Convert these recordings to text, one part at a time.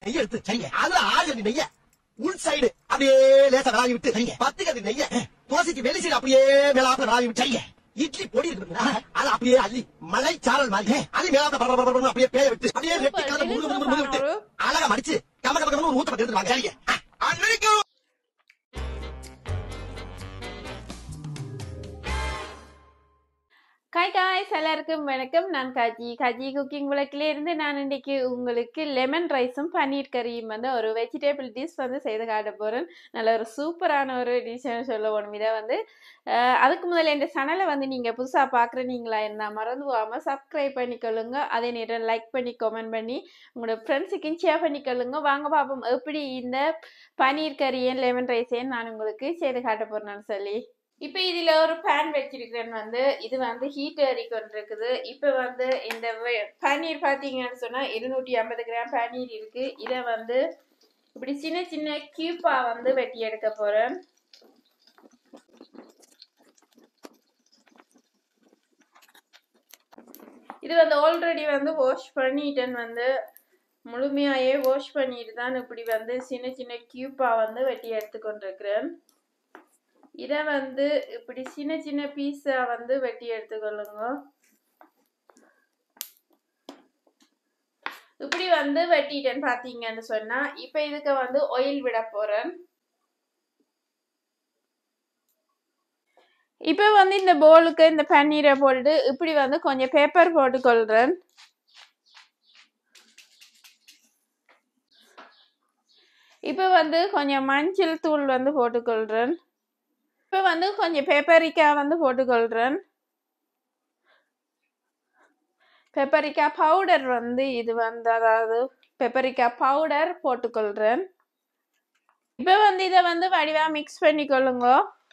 நெய்ய எடுத்து சரிங்க அதுல ஆறு கட்டி நெய்ய உள் சைடு அப்படியே லேசா விளாவி விட்டு சரிங்க பத்து கட்டி நெய்ய தோசைக்கு வெளி சைடு அப்படியே மேலாப்ப விளாவி விட்டு சரிங்க இட்லி பொடி இருக்குதுங்களா அது அப்படியே அள்ளி மலை சாரல் மாதிரி அது மேலாப்ப பர பர பரன்னு அப்படியே பேய விட்டு அப்படியே ரெட்டி கலந்து முழு முழு முழு விட்டு அழகா மடிச்சு கம கம கம ஊத்த பட்டு எடுத்துட்டு வாங்க சரிங்க அன்னைக்கும் காய் காய்ஸ் எல்லாருக்கும் வணக்கம் நான் காஜி காஜி குக்கிங் விளக்கில இருந்து நான் இன்னைக்கு உங்களுக்கு லெமன் ரைஸும் பன்னீர் கறியும் வந்து ஒரு வெஜிடபிள் டிஷ் வந்து செய்து காட்ட போறேன் நல்ல ஒரு சூப்பரான ஒரு டிஷ்ஷுன்னு சொல்ல ஒன்று இதை வந்து அஹ், அதுக்கு முதல்ல இந்த சேனலை வந்து நீங்க புதுசா பாக்குறீங்களா என்ன மறந்து போகாம சப்ஸ்கிரைப் பண்ணிக்கொள்ளுங்க அதே நேரம் லைக் பண்ணி கமெண்ட் பண்ணி உங்களோட ஃப்ரெண்ட்ஸுக்கும் ஷேர் பண்ணிக்கொள்ளுங்க வாங்க பாப்போம் எப்படி இந்த பன்னீர் கறியும் லெமன் ரைஸையும் நான் உங்களுக்கு செய்து காட்ட போறேன்னு சொல்லி இப்போ இதுல ஒரு பேன் வச்சிருக்கிறேன் வந்து இது வந்து ஹீட் ஏறிக்கொண்டிருக்குது இப்போ வந்து இந்த வெ- பன்னீர் பார்த்தீங்கன்னு சொன்னா இருநூற்றி ஐம்பது கிராம் பன்னீர் இருக்கு இதை வந்து இப்படி சின்ன சின்ன கியூப்பா வந்து வெட்டி எடுக்க போறேன் இது வந்து ஆல்ரெடி வந்து வாஷ் பண்ணிட்டேன் வந்து முழுமையாயே வாஷ் பண்ணிட்டு தான் இப்படி வந்து சின்ன சின்ன கியூப்பா வந்து வெட்டி எடுத்துக்கொண்டிருக்கிறேன் இதை வந்து இப்படி சின்ன சின்ன பீஸா வந்து வெட்டி எடுத்துக்கொள்ளுங்க இப்படி வந்து வெட்டிட்டேன்னு பாத்தீங்கன்னு சொன்னா இப்ப இதுக்கு வந்து ஆயில் விட போறேன் இப்ப வந்து இந்த போலுக்கு இந்த பன்னீரை போட்டுட்டு இப்படி வந்து கொஞ்சம் பேப்பர் போட்டுக்கொள்றேன் இப்ப வந்து கொஞ்சம் மஞ்சள் தூள் வந்து போட்டுக்கொள்றேன் இப்போ வந்து கொஞ்சம் பெப்பரிக்கா வந்து போட்டுக்கொள்கிறேன் பெப்பரிக்கா பவுடர் வந்து இது வந்து அதாவது பெப்பரிக்கா பவுடர் போட்டுக்கொள்கிறேன் இப்போ வந்து இதை வந்து வடிவா மிக்ஸ் பண்ணிக்கொள்ளுங்க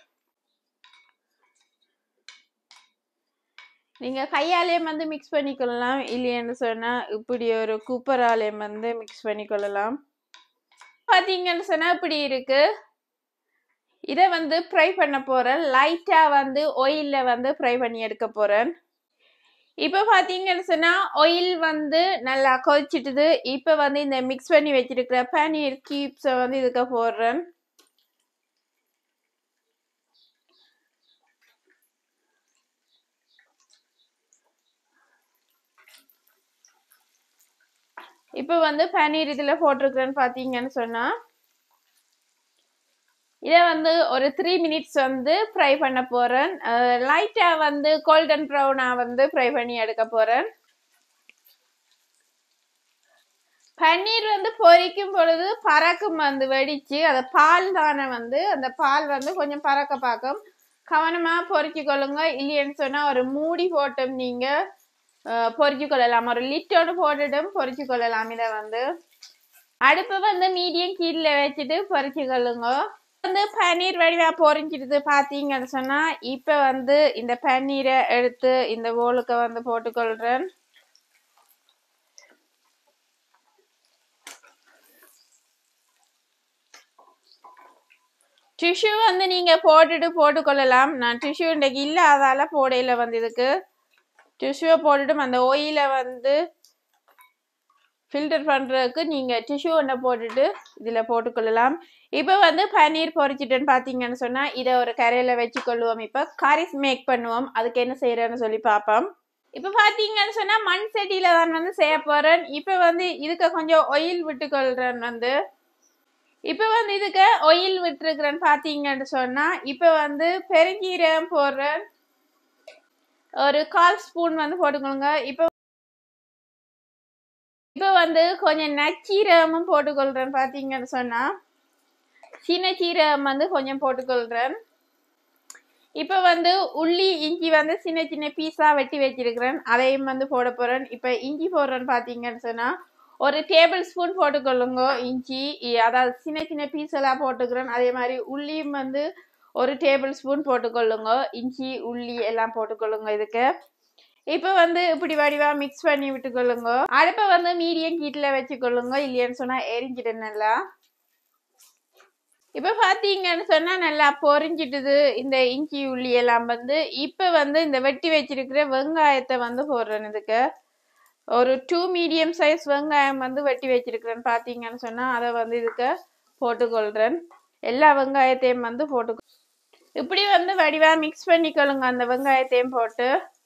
நீங்கள் கையாலேயும் வந்து மிக்ஸ் பண்ணிக்கொள்ளலாம் இல்லைன்னு சொன்னால் இப்படி ஒரு கூப்பராலேயும் வந்து மிக்ஸ் பண்ணிக்கொள்ளலாம் பார்த்தீங்கன்னு சொன்னால் இப்படி இருக்குது இதை வந்து ஃப்ரை பண்ண போகிறேன் லைட்டாக வந்து ஆயிலில் வந்து ஃப்ரை பண்ணி எடுக்க போகிறேன் இப்போ பார்த்தீங்கன்னு சொன்னால் ஆயில் வந்து நல்லா கொதிச்சிட்டுது இப்போ வந்து இந்த மிக்ஸ் பண்ணி வச்சிருக்கிற பன்னீர் கீப்ஸை வந்து இதுக்கு போடுறேன் இப்போ வந்து பன்னீர் இதில் போட்டிருக்கிறேன்னு பார்த்தீங்கன்னு சொன்னால் இதை வந்து ஒரு த்ரீ மினிட்ஸ் வந்து ஃப்ரை பண்ண போகிறேன் லைட்டாக வந்து கோல்டன் ப்ரௌனாக வந்து ஃப்ரை பண்ணி எடுக்க போகிறேன் பன்னீர் வந்து பொரிக்கும் பொழுது பறக்கும் வந்து வெடிச்சு அது பால் தானே வந்து அந்த பால் வந்து கொஞ்சம் பறக்க பார்க்கும் கவனமாக பொரிச்சு கொள்ளுங்க இல்லைன்னு சொன்னால் ஒரு மூடி போட்டும் நீங்கள் பொரிச்சு கொள்ளலாம் ஒரு லிட்டோடு போட்டுட்டும் பொரிச்சு கொள்ளலாம் இதை வந்து அடுப்பு வந்து மீடியம் கீழே வச்சுட்டு பொரிச்சு கொள்ளுங்க வந்து பன்னீர் வடிவா பொரிஞ்சிடுது பார்த்தீங்கன்னு சொன்னா இப்போ வந்து இந்த பன்னீரை எடுத்து இந்த போலுக்கு வந்து போட்டுக்கொள்றேன் டிஷ்யூ வந்து நீங்க போட்டுட்டு போட்டுக்கொள்ளலாம் நான் டிஷ்யூ இன்றைக்கு இல்லை அதால போடையில வந்து இதுக்கு டிஷ்யூவை போட்டுட்டு அந்த ஒயில வந்து ஃபில்டர் பண்ணுறதுக்கு நீங்கள் டிஷ்யூ ஒன்றை போட்டுட்டு இதில் போட்டுக்கொள்ளலாம் இப்போ வந்து பன்னீர் பொரிச்சிட்டேன்னு பார்த்தீங்கன்னு சொன்னால் இதை ஒரு கரையில் வச்சுக்கொள்ளுவோம் இப்போ கறி மேக் பண்ணுவோம் அதுக்கு என்ன செய்கிறேன்னு சொல்லி பார்ப்போம் இப்போ பார்த்தீங்கன்னு சொன்னால் மண் சட்டியில் தான் வந்து செய்ய போகிறேன் இப்போ வந்து இதுக்கு கொஞ்சம் ஒயில் விட்டுக்கொள்கிறேன் வந்து இப்போ வந்து இதுக்கு ஒயில் விட்டுருக்குறேன்னு பார்த்தீங்கன்னு சொன்னால் இப்போ வந்து பெருங்கீரம் போடுறேன் ஒரு கால் ஸ்பூன் வந்து போட்டுக்கோங்க இப்போ இப்போ வந்து கொஞ்சம் நச்சீரகமும் போட்டுக்கொள்கிறேன் பார்த்தீங்கன்னு சொன்னால் சின்ன சீரகம் வந்து கொஞ்சம் போட்டுக்கொள்கிறேன் இப்போ வந்து உள்ளி இஞ்சி வந்து சின்ன சின்ன பீஸாக வெட்டி வச்சிருக்கிறேன் அதையும் வந்து போட போகிறேன் இப்போ இஞ்சி போடுறேன்னு பார்த்தீங்கன்னு சொன்னால் ஒரு டேபிள் ஸ்பூன் போட்டுக்கொள்ளுங்க இஞ்சி இ- அதாவது சின்ன சின்ன பீஸ் எல்லாம் போட்டுக்கிறேன் அதே மாதிரி உள்ளியும் வந்து ஒரு டேபிள் ஸ்பூன் போட்டுக்கொள்ளுங்க இஞ்சி உள்ளி எல்லாம் போட்டுக்கொள்ளுங்க இதுக்கு இப்போ வந்து இப்படி வடிவா மிக்ஸ் பண்ணி விட்டுக்கொள்ளுங்க அடுப்பை வந்து மீடியம் ஹீட்டில் வச்சுக்கொள்ளுங்க இல்லைன்னு சொன்னால் எரிஞ்சிட்டு நல்லா இப்போ பார்த்தீங்கன்னு சொன்னால் நல்லா பொரிஞ்சிட்டுது இந்த இஞ்சி உள்ளி எல்லாம் வந்து இப்போ வந்து இந்த வெட்டி வச்சிருக்கிற வெங்காயத்தை வந்து போடுறேன் இதுக்கு ஒரு டூ மீடியம் சைஸ் வெங்காயம் வந்து வெட்டி வச்சிருக்கிறேன் பார்த்தீங்கன்னு சொன்னால் அதை வந்து இதுக்கு போட்டுக்கொள்கிறேன் எல்லா வெங்காயத்தையும் வந்து போட்டு இப்படி வந்து வடிவாக மிக்ஸ் பண்ணிக்கொள்ளுங்க அந்த வெங்காயத்தையும் போட்டு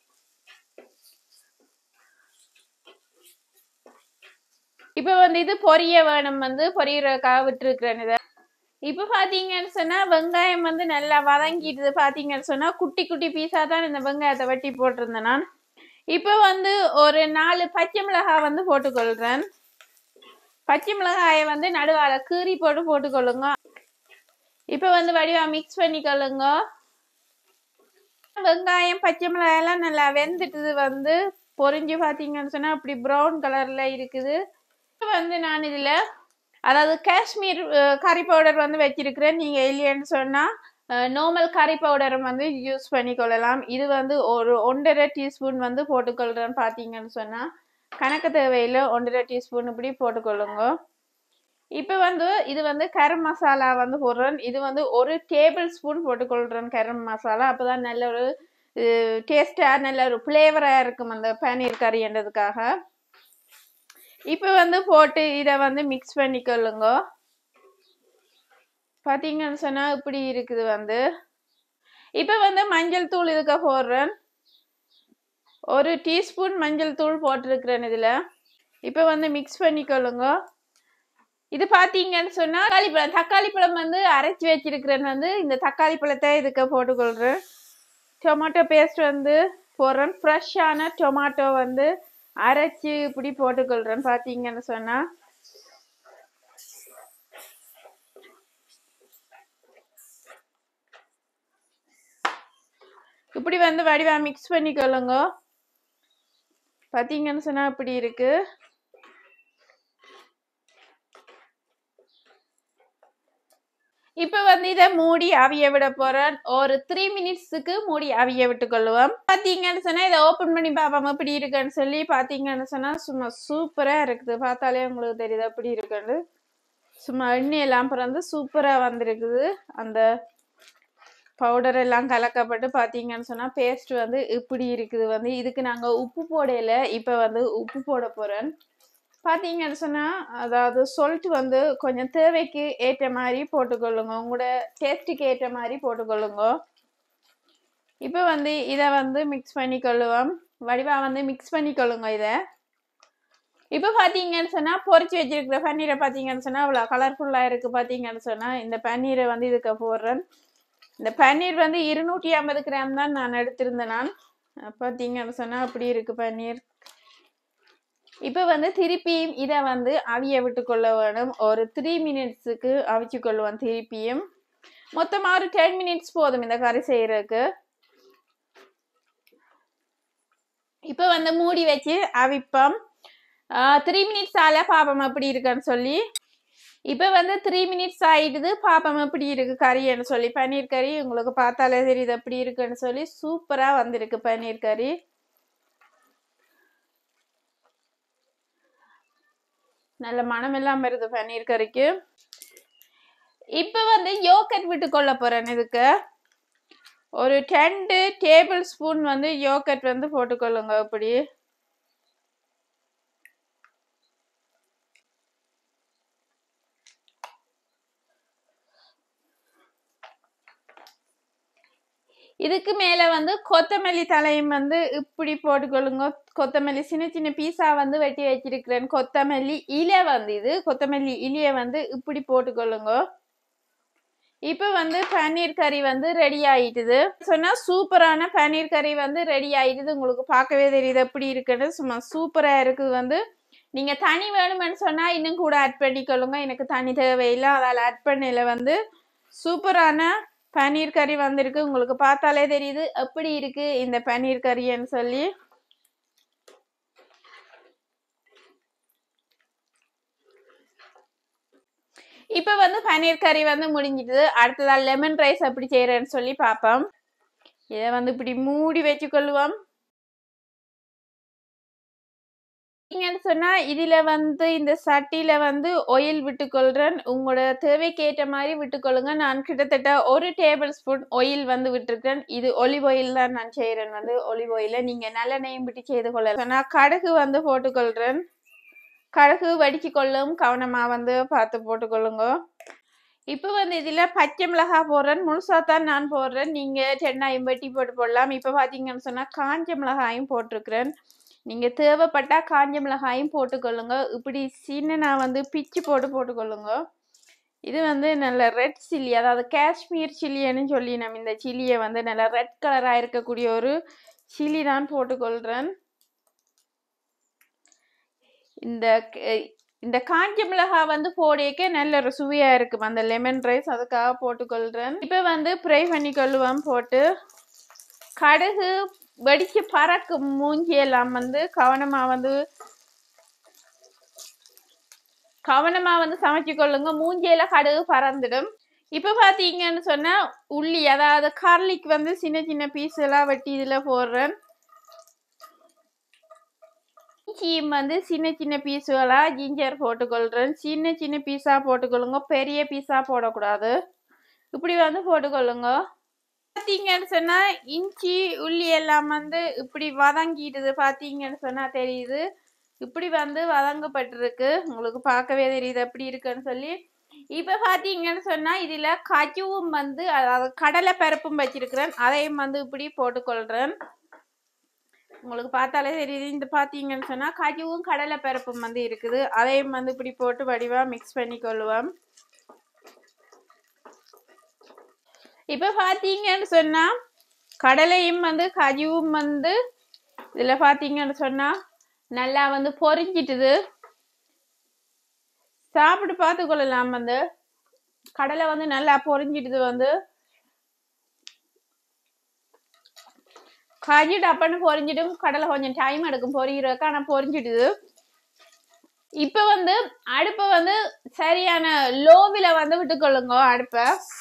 இப்போ வந்து இது பொரிய வேணும் வந்து பொரியறதுக்காக விட்டுருக்குறேன் இதை இப்போ பார்த்தீங்கன்னு சொன்னால் வெங்காயம் வந்து நல்லா வதங்கிடுது பார்த்தீங்கன்னு சொன்னால் குட்டி குட்டி பீஸாக தான் இந்த வெங்காயத்தை வெட்டி போட்டிருந்தேன் நான் இப்போ வந்து ஒரு நாலு பச்சை மிளகாய் வந்து போட்டுக்கொள்கிறேன் பச்சை மிளகாயை வந்து நடுவால கீறி போட்டு போட்டுக்கொள்ளுங்க இப்போ வந்து வடிவா மிக்ஸ் பண்ணிக்கொள்ளுங்க வெங்காயம் பச்சை மிளகாய் எல்லாம் நல்லா வெந்துட்டுது வந்து பொரிஞ்சு பார்த்தீங்கன்னு சொன்னால் அப்படி ப்ரௌன் கலரில் இருக்குது இப்போ வந்து நான் இதில் அதாவது காஷ்மீர் அஹ், கறி பவுடர் வந்து வச்சிருக்கிறேன் நீங்கள் இல்லைன்னு சொன்னால் நார்மல் கறி பவுடரும் வந்து யூஸ் பண்ணிக்கொள்ளலாம் இது வந்து ஒரு ஒன்றரை டீஸ்பூன் வந்து போட்டுக்கொள்கிறேன் பார்த்தீங்கன்னு சொன்னால் கணக்கு தேவையில் ஒன்றரை டீஸ்பூன் இப்படி போட்டுக்கொள்ளுங்க இப்போ வந்து இது வந்து கரம் மசாலா வந்து போடுறேன் இது வந்து ஒரு டேபிள் ஸ்பூன் போட்டுக்கொள்கிறேன் கரம் மசாலா அப்போ தான் நல்ல ஒரு டேஸ்டாக நல்ல ஒரு ஃப்ளேவராக இருக்கும் அந்த பன்னீர் கறின்றதுக்காக இப்போ வந்து போட்டு இதை வந்து மிக்ஸ் பண்ணிக்கொள்ளுங்க பார்த்தீங்கன்னு சொன்னால் இப்படி இருக்குது வந்து இப்போ வந்து மஞ்சள் தூள் இதுக்கு போடுறேன் ஒரு டீஸ்பூன் மஞ்சள் தூள் போட்டிருக்கிறேன் இதில் இப்போ வந்து மிக்ஸ் பண்ணிக்கொள்ளுங்க இது பார்த்தீங்கன்னு சொன்னால் தக்காளி பழம் தக்காளி பழம் வந்து அரைச்சி வச்சிருக்கிறேன் வந்து இந்த தக்காளி பழத்தை இதுக்கு போட்டுக்கொள்கிறேன் டொமேட்டோ பேஸ்ட் வந்து போடுறேன் ஃப்ரெஷ்ஷான டொமேட்டோ வந்து அரைச்சி இப்படி போட்டுக்கொள்கிறேன் பார்த்தீங்கன்னு சொன்னால் இப்படி வந்து வடிவா மிக்ஸ் பண்ணிக்கொள்ளுங்க பார்த்தீங்கன்னு சொன்னால் இப்படி இருக்கு இப்போ வந்து இதை மூடி அவிய விட போறேன் ஒரு த்ரீ மினிட்ஸுக்கு மூடி அவிய விட்டு கொள்ளுவோம் பார்த்தீங்கன்னு சொன்னால் இதை ஓப்பன் பண்ணி பார்ப்போம் எப்படி இருக்குன்னு சொல்லி பார்த்தீங்கன்னு சொன்னால் சும்மா சூப்பராக இருக்குது பார்த்தாலே உங்களுக்கு தெரியுது எப்படி இருக்குன்னு சும்மா எண்ணெய் எல்லாம் பிறந்து சூப்பராக வந்திருக்குது அந்த பவுடர் எல்லாம் கலக்கப்பட்டு பார்த்தீங்கன்னு சொன்னால் பேஸ்ட் வந்து இப்படி இருக்குது வந்து இதுக்கு நாங்கள் உப்பு போடையில இப்போ வந்து உப்பு போட போகிறேன் பார்த்தீங்கன்னு சொன்னால் அதாவது சொல்லிட்டு வந்து கொஞ்சம் தேவைக்கு ஏற்ற மாதிரி போட்டுக்கொள்ளுங்க உங்களோட டேஸ்ட்டுக்கு ஏற்ற மாதிரி போட்டுக்கொள்ளுங்க இப்போ வந்து இதை வந்து மிக்ஸ் பண்ணிக்கொள்ளுவோம் வடிவா வந்து மிக்ஸ் பண்ணிக்கொள்ளுங்க இதை இப்போ பார்த்தீங்கன்னு சொன்னால் பொரிச்சு வச்சிருக்கிற பன்னீரை பார்த்தீங்கன்னு சொன்னால் அவ்வளோ கலர்ஃபுல்லாக இருக்குது பார்த்தீங்கன்னு சொன்னால் இந்த பன்னீரை வந்து இதுக்கு போடுறேன் இந்த பன்னீர் வந்து இருநூற்றி ஐம்பது கிராம் தான் நான் எடுத்திருந்தேன் நான் பார்த்தீங்கன்னு சொன்னால் அப்படி இருக்கு பன்னீர் இப்போ வந்து திருப்பியும் இதை வந்து அவிய விட்டு கொள்ள வேணும் ஒரு த்ரீ மினிட்ஸுக்கு அவிச்சு கொள்ளுவோம் திருப்பியும் மொத்தமாக ஒரு டென் மினிட்ஸ் போதும் இந்த கறி செய்யறதுக்கு இப்போ வந்து மூடி வச்சு அவிப்போம் த்ரீ மினிட்ஸ் ஆல பாப்போம் எப்படி இருக்குன்னு சொல்லி இப்போ வந்து த்ரீ மினிட்ஸ் ஆயிடுது பாப்போம் எப்படி இருக்கு கறின்னு சொல்லி பன்னீர் கறி உங்களுக்கு பார்த்தாலே தெரியுது எப்படி இருக்குன்னு சொல்லி சூப்பராக வந்திருக்கு பன்னீர் கறி நல்ல மனம் எல்லாம் வருது பன்னீர் கறிக்கு இப்போ வந்து யோகட் விட்டு கொள்ள போறேன் இதுக்கு ஒரு ரெண்டு டேபிள் ஸ்பூன் வந்து யோகட் வந்து போட்டுக்கொள்ளுங்க இப்படி இதுக்கு மேல வந்து கொத்தமல்லி தலையும் வந்து இப்படி போட்டுக்கொள்ளுங்க கொத்தமல்லி சின்ன சின்ன பீஸா வந்து வெட்டி வச்சிருக்கிறேன் கொத்தமல்லி இலை வந்து இது கொத்தமல்லி இலைய வந்து இப்படி போட்டுக்கொள்ளுங்க இப்போ வந்து பன்னீர் கறி வந்து ரெடி ஆயிட்டுது சொன்னா சூப்பரான பன்னீர் கறி வந்து ரெடி ஆயிட்டுது உங்களுக்கு பார்க்கவே தெரியுது எப்படி இருக்குன்னு சும்மா சூப்பரா இருக்குது வந்து நீங்க தனி வேணுமென்னு சொன்னா இன்னும் கூட ஆட் பண்ணிக்கொள்ளுங்க எனக்கு தனி தேவையில்லை அதால் ஆட் பண்ணல வந்து சூப்பரான பன்னீர் கறி வந்திருக்கு உங்களுக்கு பார்த்தாலே தெரியுது எப்படி இருக்கு இந்த பன்னீர் கறின்னு சொல்லி இப்போ வந்து பன்னீர் கறி வந்து முடிஞ்சிடுது அடுத்ததா லெமன் ரைஸ் எப்படி செய்யறேன்னு சொல்லி பார்ப்போம் இதை வந்து இப்படி மூடி வச்சுக்கொள்வோம் பாத்தீங்கன்னு சொன்னா இதுல வந்து இந்த சட்டியில வந்து ஆயில் விட்டுக்கொள்றேன் உங்களோட தேவைக்கேற்ற மாதிரி விட்டுக்கொள்ளுங்க நான் கிட்டத்தட்ட ஒரு டேபிள் ஸ்பூன் ஆயில் வந்து விட்டுருக்கேன் இது ஒலிவ் ஆயில் தான் நான் செய்யறேன் வந்து ஒலிவ் ஆயில நீங்க நல்லெண்ணெயும் விட்டு செய்து கொள்ளலாம் நான் கடுகு வந்து போட்டுக்கொள்றேன் கடுகு வடிச்சு கொள்ளும் கவனமா வந்து பார்த்து போட்டுக்கொள்ளுங்க இப்போ வந்து இதுல பச்சை மிளகாய் போடுறேன் முழுசா தான் நான் போடுறேன் நீங்க சென்னாயும் வெட்டி போட்டு போடலாம் இப்போ பாத்தீங்கன்னு சொன்னா காஞ்ச மிளகாயும் போட்டிருக்கிறேன் நீங்க தேவைப்பட்டா காஞ்ச மிளகாயும் போட்டுக்கொள்ளுங்க இப்படி சின்ன நான் வந்து பிச்சு போட்டு போட்டுக்கொள்ளுங்க இது வந்து நல்ல ரெட் சில்லி அதாவது காஷ்மீர் சில்லின்னு சொல்லி நம்ம இந்த சில்லியை வந்து நல்ல ரெட் கலராக இருக்கக்கூடிய ஒரு சில்லி தான் போட்டுக்கொள்கிறேன் இந்த க- இந்த காஞ்ச மிளகாய் வந்து போடியக்க நல்ல ஒரு சுவையா இருக்கும் அந்த லெமன் ரைஸ் அதுக்காக போட்டுக்கொள்றேன் இப்போ வந்து ஃப்ரை பண்ணி கொள்ளுவோம் போட்டு கடுகு வெடிச்சு பறக்கும் மூஞ்சி எல்லாம் வந்து கவனமா வந்து கவனமா வந்து சமைச்சு கொள்ளுங்க மூஞ்சியில கடுகு பறந்துடும் இப்ப பாத்தீங்கன்னு சொன்னா உள்ளி அதாவது கார்லிக் வந்து சின்ன சின்ன பீஸ் எல்லாம் வெட்டி இதுல போடுறேன் இஞ்சியும் வந்து சின்ன சின்ன பீஸுகளா ஜிஞ்சர் போட்டுக்கொள்றேன் சின்ன சின்ன பீஸா போட்டுக்கொள்ளுங்க பெரிய பீஸா போடக்கூடாது இப்படி வந்து போட்டுக்கொள்ளுங்க பார்த்தீங்கன்னு சொன்னா இஞ்சி உள்ளி எல்லாம் வந்து இப்படி வதங்கிடுது பார்த்தீங்கன்னு சொன்னா தெரியுது இப்படி வந்து வதங்கப்பட்டிருக்கு உங்களுக்கு பார்க்கவே தெரியுது எப்படி இருக்குன்னு சொல்லி இப்போ பார்த்தீங்கன்னு சொன்னா இதுல கஜுவும் வந்து அதாவது கடலை பருப்பும் வச்சிருக்கிறேன் அதையும் வந்து இப்படி போட்டுக்கொள்றேன் உங்களுக்கு பார்த்தாலே தெரியுது இந்த பார்த்தீங்கன்னு சொன்னா கஜுவும் கடலை பருப்பும் வந்து இருக்குது அதையும் வந்து இப்படி போட்டு வடிவா மிக்ஸ் பண்ணி கொள்ளுவோம் இப்ப பாத்தீங்கன்னு சொன்னா கடலையும் வந்து கஜுவும் வந்து இதுல பாத்தீங்கன்னு சொன்னா நல்லா வந்து பொரிஞ்சிட்டுது சாப்பிட்டு பார்த்து கொள்ளலாம் வந்து கடலை வந்து நல்லா பொரிஞ்சிட்டுது வந்து கஜு டப்புன்னு பொரிஞ்சிடும் கடலை கொஞ்சம் டைம் எடுக்கும் பொரிகிறதுக்கு ஆனா பொரிஞ்சிடுது இப்ப வந்து அடுப்பை வந்து சரியான லோவில வந்து விட்டுக்கொள்ளுங்க அடுப்பை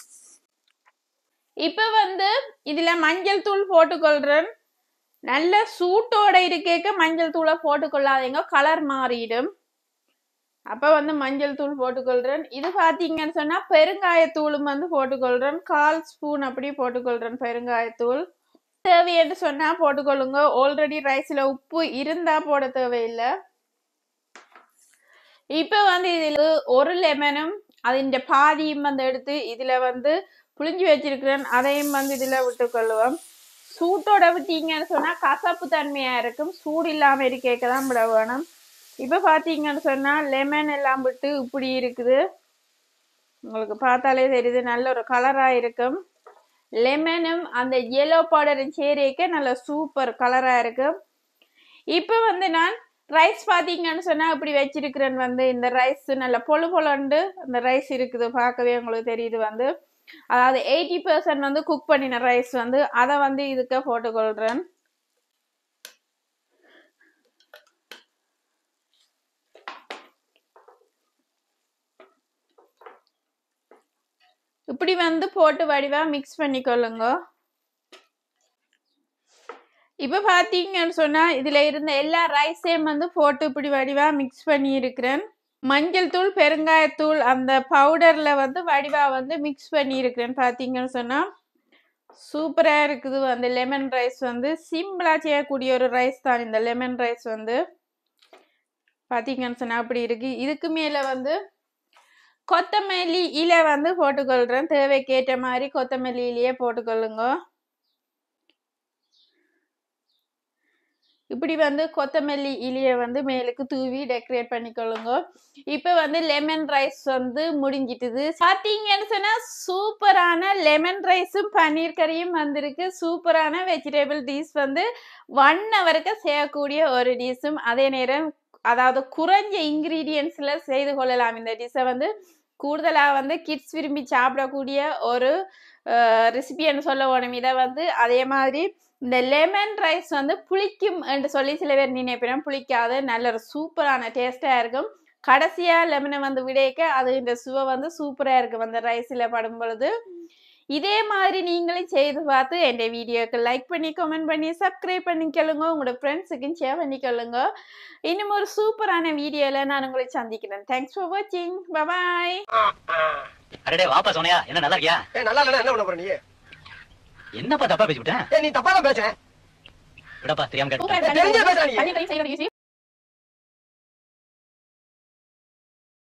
இப்ப வந்து இதுல மஞ்சள் தூள் போட்டுக்கொள்றேன் நல்ல சூட்டோட இருக்கேக்க மஞ்சள் தூளை போட்டுக்கொள்ளாதீங்க கலர் மாறிடும் அப்ப வந்து மஞ்சள் தூள் போட்டுக்கொள்றேன் இது பாத்தீங்கன்னு சொன்னா பெருங்காயத்தூளும் வந்து போட்டுக்கொள்றேன் கால் ஸ்பூன் அப்படி போட்டுக்கொள்றேன் பெருங்காயத்தூள் தேவைன்னு சொன்னா போட்டுக்கொள்ளுங்க ஆல்ரெடி ரைஸ்ல உப்பு இருந்தா போட தேவையில்லை இப்ப வந்து இதுல ஒரு லெமனும் அதிന്റെ பாதியும் வந்து எடுத்து இதுல வந்து புளிஞ்சு வச்சிருக்கிறேன் அதையும் வந்து இதுல விட்டுக்கொள்ளுவோம் சூட்டோட விட்டீங்கன்னு சொன்னா கசப்பு தன்மையா இருக்கும் சூடு இல்லாம இருக்கேக்க தான் விட வேணும் இப்ப பாத்தீங்கன்னு சொன்னா லெமன் எல்லாம் விட்டு இப்படி இருக்குது உங்களுக்கு பார்த்தாலே தெரியுது நல்ல ஒரு கலரா இருக்கும் லெமனும் அந்த yellow பவுடரும் சேரேக்க நல்ல சூப்பர் கலரா இருக்கும் இப்ப வந்து நான் ரைஸ் பாத்தீங்கன்னு சொன்னா இப்படி வச்சிருக்கிறேன் வந்து இந்த ரைஸ் நல்ல பொழு பொலண்டு அந்த ரைஸ் இருக்குது பார்க்கவே உங்களுக்கு தெரியுது வந்து அதாவது எயிட்டி பர்சன்ட் வந்து குக் பண்ணின ரைஸ் வந்து அதை வந்து இதுக்கு போட்டுக்கொள்றேன் இப்படி வந்து போட்டு வடிவா மிக்ஸ் பண்ணிக்கொள்ளுங்க இப்ப பாத்தீங்கன்னு சொன்னா இதுல இருந்த எல்லா ரைஸையும் வந்து போட்டு இப்படி வடிவா மிக்ஸ் பண்ணி இருக்கிறேன் மஞ்சள் தூள் பெருங்காயத்தூள் அந்த பவுடர்ல வந்து வடிவா வந்து மிக்ஸ் பண்ணி இருக்கிறேன் பாத்தீங்கன்னு சொன்னா சூப்பரா இருக்குது அந்த லெமன் ரைஸ் வந்து சிம்பிளா செய்யக்கூடிய ஒரு ரைஸ் தான் இந்த லெமன் ரைஸ் வந்து பாத்தீங்கன்னு சொன்னா அப்படி இருக்கு இதுக்கு மேல வந்து கொத்தமல்லி இலை வந்து போட்டுக்கொள்றேன் தேவைக்கேற்ற மாதிரி கொத்தமல்லி இலையே போட்டுக்கொள்ளுங்க இப்படி வந்து கொத்தமல்லி இலைய வந்து மேலுக்கு தூவி டெக்கரேட் பண்ணிக்கொள்ளுங்க இப்ப வந்து லெமன் ரைஸ் வந்து முடிஞ்சிட்டுது பாத்தீங்கன்னு சொன்னா சூப்பரான லெமன் ரைஸும் பன்னீர் கறியும் வந்திருக்கு சூப்பரான வெஜிடபிள் டிஷ் வந்து ஒன் ஹவருக்கு செய்யக்கூடிய ஒரு டிஷ்ஷும் அதே நேரம் அதாவது குறைஞ்ச இன்கிரீடியன்ஸ்ல செய்து கொள்ளலாம் இந்த டிஷ்ஷை வந்து கூடுதலா வந்து கிட்ஸ் விரும்பி சாப்பிடக்கூடிய ஒரு ரெசிபின்னு சொல்ல வேணும் இதை வந்து அதே மாதிரி இந்த லெமன் ரைஸ் வந்து புளிக்கும் என்று சொல்லி சில பேர் நினைப்பிடும் புளிக்காது நல்ல ஒரு சூப்பரான டேஸ்டா இருக்கும் கடைசியா லெமனை வந்து விடைக்க அது இந்த சுவை வந்து சூப்பரா இருக்கும் அந்த ரைஸ்ல படும் பொழுது இதே மாதிரி நீங்களும் செய்து பார்த்து என் வீடியோக்கு லைக் பண்ணி கமெண்ட் பண்ணி சப்ஸ்கிரைப் பண்ணிக்கொள்ளுங்க உங்களோட ஃப்ரெண்ட்ஸுக்கும் ஷேர் பண்ணிக்கொள்ளுங்க இன்னும் ஒரு சூப்பரான வீடியோவில் நான் உங்களை சந்திக்கிறேன் தேங்க்ஸ் ஃபார் வாட்சிங் பபாய் அடடே வாப்பா சோனியா என்ன நல்லா இருக்கியா ஏய், நல்லா இல்லைன்னா என்ன பண்ண போற நீ என்னப்பா தப்பா பேசிவிட்டேன் ஏய், நீ தப்பா தான் பேசுறேன் விடப்பா தெரியாம கேட்டேன் தெரிஞ்சே பேசுற நீ செய்யறது